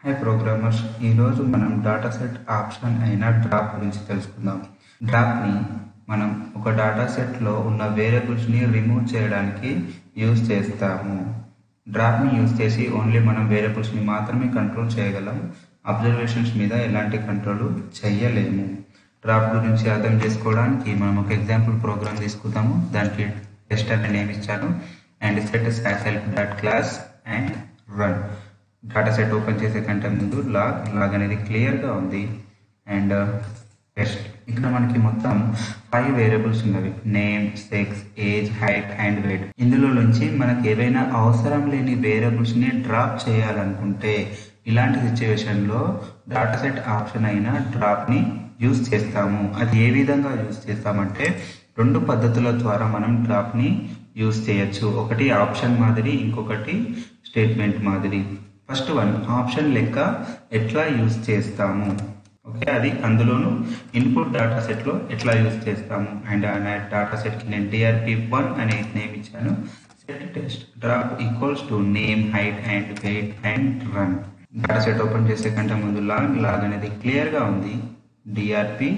high programmers ఈరోజు మనం data set option అయిన డ్రాప్ గురించి తెలుసుకుందాం డ్రాప్ని మనం ఒక డాటా సెట్లో ఉన్న వేరియబుల్స్ని రిమూవ్ చేయడానికి యూజ్ చేస్తాము డ్రాప్ని యూజ్ చేసి ఓన్లీ మనం వేరియబుల్స్ని మాత్రమే కంట్రోల్ చేయగలం అబ్జర్వేషన్స్ మీద ఎలాంటి కంట్రోల్ చేయలేము డ్రాప్ గురించి అర్థం చేసుకోవడానికి మనం ఒక ఎగ్జాంపుల్ ప్రోగ్రామ్ తీసుకుందాము దానికి టెస్ట్ అనే నేమ్ ఇచ్చాను and set help dot class and run data set open చేసే కంటే ముందు లాగ్ లాగ్ అనేది క్లియర్గా ఉంది అండ్ టెస్ట్ ఇక్కడ మనకి మొత్తం ఫైవ్ వేరియబుల్స్ ఉన్నవి name sex age height and weight ఇందులో నుంచి మనకి ఏవైనా అవసరం లేని వేరియబుల్స్ని డ్రాప్ చేయాలనుకుంటే ఇలాంటి సిచ్యువేషన్లో డాటా సెట్ ఆప్షన్ అయిన డ్రాప్ని యూస్ చేస్తాము అది ఏ విధంగా యూస్ చేస్తామంటే రెండు పద్ధతుల ద్వారా మనం డ్రాప్ని యూస్ చేయొచ్చు ఒకటి ఆప్షన్ మాదిరి ఇంకొకటి స్టేట్మెంట్ మాదిరి ఫస్ట్ వన్ ఆప్షన్ లెక్క ఎట్లా యూస్ చేస్తాము ఓకే అది అందులోను ఇన్పుట్ డేటా సెట్లో ఎట్లా యూస్ చేస్తాము అండ్ ఆ డేటా సెట్కి నేను డిఆర్పి వన్ అనే నేమ్ ఇచ్చాను set test drop equals to name height and weight and run data set open చేసే కంటే ముందు లాగ్ లాగ్ అనేది క్లియర్గా ఉంది డిఆర్పి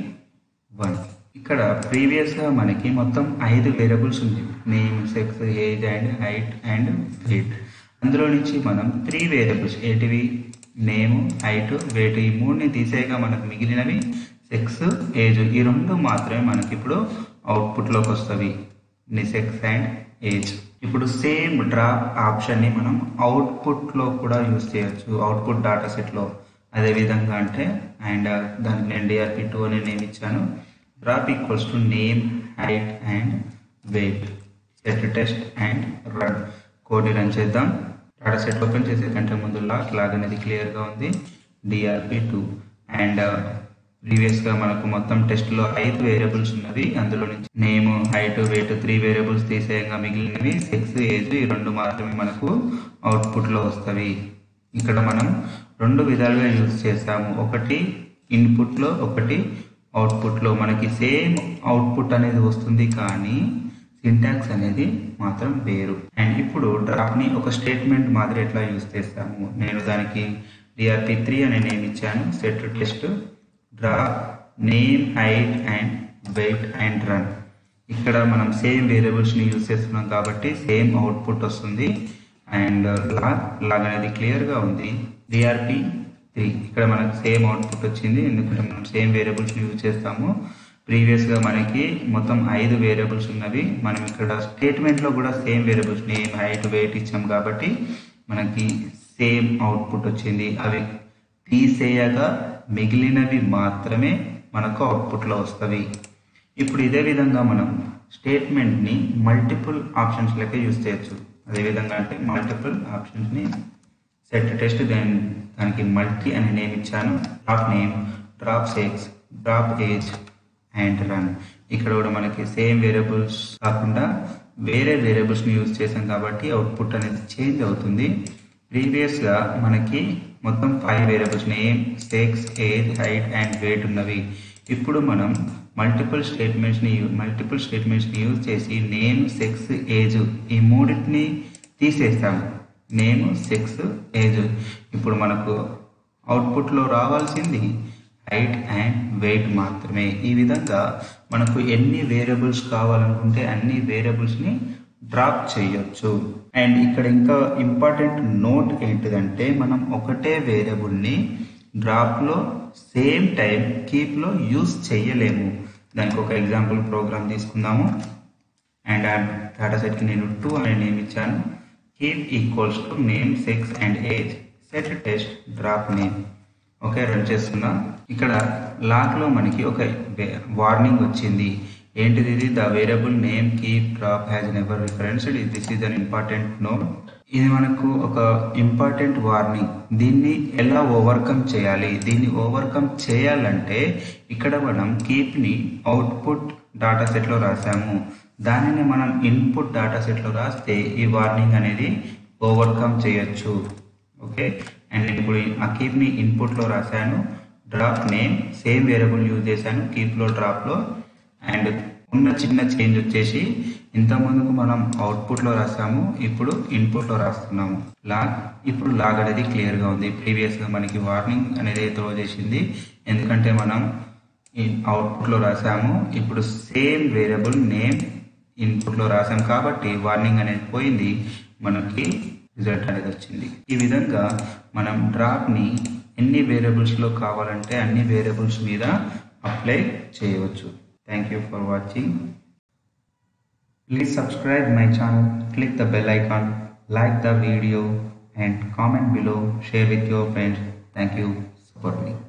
వన్ ఇక్కడ ప్రీవియస్గా మనకి మొత్తం ఐదు వేరియబుల్స్ ఉంది name sex age and height and weight అందులో నుంచి మనం త్రీ వేరియబుల్స్ ఏంటివి నేమ్ హైట్ వెయిట్ ఈ మూడుని తీసేయగా మనకు మిగిలినవి సెక్స్ ఏజ్ ఈ రెండు మాత్రమే మనకి ఇప్పుడు అవుట్పుట్లోకి వస్తుంది సెక్స్ అండ్ ఏజ్ ఇప్పుడు సేమ్ డ్రాప్ ఆప్షన్ని మనం అవుట్పుట్లో కూడా యూస్ చేయొచ్చు అవుట్పుట్ డాటా సెట్లో అదే విధంగా అంటే అండ్ దానికి నేను డిఆర్పి టూ అనే నేమ్ ఇచ్చాను drop equals to name height and weight set test and run కోడ్ని రన్ చేద్దాం డాటా సెట్ ఓపెన్ చేసే కంటే ముందు లాగ్ లాగ్ అనేది క్లియర్గా ఉంది డిఆర్పి టూ అండ్ ప్రీవియస్గా మనకు మొత్తం టెస్ట్లో ఐదు వేరియబుల్స్ ఉన్నవి అందులో నుంచి name height weight three variables తీసేయంగా మిగిలినవి సెక్స్ ఏజ్ ఈ రెండు మాత్రమే మనకు అవుట్పుట్లో వస్తవి ఇక్కడ మనం రెండు విధాలుగా యూజ్ చేస్తాము ఒకటి ఇన్పుట్లో ఒకటి అవుట్పుట్లో మనకి సేమ్ అవుట్పుట్ అనేది వస్తుంది కానీ సింటాక్స్ అనేది మాత్రం వేరు అండ్ ఇప్పుడు డ్రాప్ని ఒక స్టేట్మెంట్ మాదిరి ఎట్లా యూజ్ చేస్తాము నేను దానికి డిఆర్పి త్రీ అనే నేమ్ ఇచ్చాను set test draw name height and weight and run ఇక్కడ మనం సేమ్ వేరియబుల్స్ని యూజ్ చేస్తున్నాం కాబట్టి సేమ్ అవుట్పుట్ వస్తుంది అండ్ లాగ్ లాగ్ అనేది క్లియర్గా ఉంది డిఆర్పి త్రీ ఇక్కడ మనకు సేమ్ అవుట్పుట్ వచ్చింది ఎందుకంటే మనం సేమ్ వేరియబుల్స్ని యూజ్ చేస్తాము ప్రీవియస్గా మనకి మొత్తం ఐదు వేరియబుల్స్ ఉన్నవి మనం ఇక్కడ స్టేట్మెంట్లో కూడా same variables name height weight ఇచ్చాం కాబట్టి మనకి సేమ్ అవుట్పుట్ వచ్చింది అవి తీసేయగా మిగిలినవి మాత్రమే మనకు అవుట్పుట్లో వస్తవి ఇప్పుడు ఇదే విధంగా మనం స్టేట్మెంట్ని మల్టిపుల్ ఆప్షన్స్ లెక్క యూజ్ చేయొచ్చు అదేవిధంగా అంటే మల్టిపుల్ ఆప్షన్స్ని సెట్ టెస్ట్ దాని దానికి మల్టీ అనే నేమ్ ఇచ్చాను drop name drop sex drop age and run ఇక్కడ కూడా మనకి సేమ్ వేరియబుల్స్ కాకుండా వేరే వేరియబుల్స్ని యూజ్ చేసాం కాబట్టి అవుట్పుట్ అనేది చేంజ్ అవుతుంది ప్రీవియస్గా మనకి మొత్తం five variables name sex age height and weight ఉన్నవి ఇప్పుడు మనం మల్టిపుల్ స్టేట్మెంట్స్ని మల్టిపుల్ స్టేట్మెంట్స్ని యూజ్ చేసి నేమ్ సెక్స్ ఏజ్ ఈ మూడింటిని తీసేస్తాము నేమ్ సెక్స్ ఏజ్ ఇప్పుడు మనకు అవుట్పుట్లో రావాల్సింది హైట్ అండ్ వెయిట్ మాత్రమే ఈ విధంగా మనకు ఎన్ని వేరియబుల్స్ కావాలనుకుంటే అన్ని వేరియబుల్స్ని డ్రాప్ చేయొచ్చు అండ్ ఇక్కడ ఇంకా ఇంపార్టెంట్ నోట్ ఏంటిదంటే మనం ఒకటే వేరియబుల్ని డ్రాప్లో సేమ్ టైం కీప్లో యూస్ చేయలేము దానికి ఒక ఎగ్జాంపుల్ ప్రోగ్రామ్ తీసుకుందాము అండ్ ఆ డేటా సెట్కి నేను టూ అనే నేమ్ ఇచ్చాను keep equals to name sex and age set test drop name okay run చేస్తున్నా ఇక్కడ లాక్లో మనకి ఒక వార్నింగ్ వచ్చింది ఏంటిది ఇది the variable name keep drop has never referenced this is an important note ఇది మనకు ఒక ఇంపార్టెంట్ వార్నింగ్ దీన్ని ఎలా ఓవర్కమ్ చేయాలి దీన్ని ఓవర్కమ్ చేయాలంటే ఇక్కడ మనం కీప్ని అవుట్పుట్ డేటా సెట్లో రాసాము దానిని మనం ఇన్పుట్ డేటా సెట్లో రాస్తే ఈ వార్నింగ్ అనేది ఓవర్కమ్ చేయొచ్చు ఓకే అండ్ ఇప్పుడు ఆ కీప్ని ఇన్పుట్లో రాశాను drop name same variable use చేశాను కీప్లో డ్రాప్లో అండ్ ఉన్న చిన్న చేంజ్ వచ్చేసి ఇంతకుముందుకు మనం అవుట్పుట్లో రాసాము ఇప్పుడు ఇన్పుట్లో రాస్తున్నాము లాగ్ ఇప్పుడు లాగ్ అనేది క్లియర్గా ఉంది ప్రీవియస్గా మనకి వార్నింగ్ అనేది త్రో చేసింది ఎందుకంటే మనం అవుట్పుట్లో రాసాము ఇప్పుడు సేమ్ వేరియబుల్ నేమ్ ఇన్పుట్లో రాసాం కాబట్టి వార్నింగ్ అనేది పోయింది మనకి రిజల్ట్ అనేది వచ్చింది ఈ విధంగా మనం డ్రాప్ని ఎన్ని వేరియబుల్స్లో కావాలంటే అన్ని వేరియబుల్స్ మీద అప్లై చేయవచ్చు thank you for watching please subscribe my channel click the bell icon like the video and comment below share with your friends thank you for me